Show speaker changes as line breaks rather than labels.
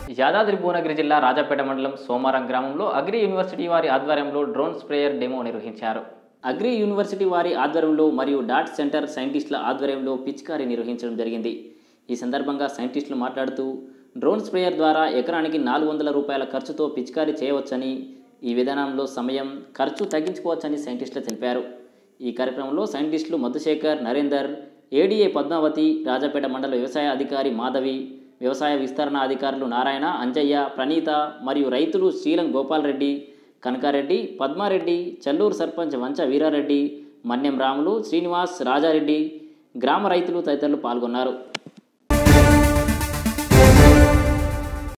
యాదాద్రి భువనగిరి జిల్లా రాజాపేట మండలం సోమారం గ్రామంలో అగ్రి యూనివర్సిటీ వారి ఆధ్వర్యంలో డ్రోన్ స్ప్రేయర్ డెమో నిర్వహించారు అగ్రి యూనివర్సిటీ వారి ఆధ్వర్యంలో మరియు డాట్ సెంటర్ సైంటిస్టుల ఆధ్వర్యంలో పిచికారీ నిర్వహించడం జరిగింది ఈ సందర్భంగా సైంటిస్టులు మాట్లాడుతూ డ్రోన్ స్ప్రేయర్ ద్వారా ఎకరానికి నాలుగు వందల రూపాయల ఖర్చుతో పిచికారీ చేయవచ్చని ఈ విధానంలో సమయం ఖర్చు తగ్గించుకోవచ్చని సైంటిస్టులు తెలిపారు ఈ కార్యక్రమంలో సైంటిస్టులు మధుశేఖర్ నరేందర్ ఏడీఏ పద్మావతి రాజాపేట మండల వ్యవసాయ అధికారి మాధవి వ్యవసాయ విస్తరణ అధికారులు నారాయణ అంజయ్య ప్రణీత మరియు రైతులు శ్రీలం గోపాల్ రెడ్డి కనకారెడ్డి పద్మారెడ్డి చల్లూరు సర్పంచ్ వంచ వీరారెడ్డి మన్యం రాములు శ్రీనివాస్ రాజారెడ్డి గ్రామ రైతులు తదితరులు పాల్గొన్నారు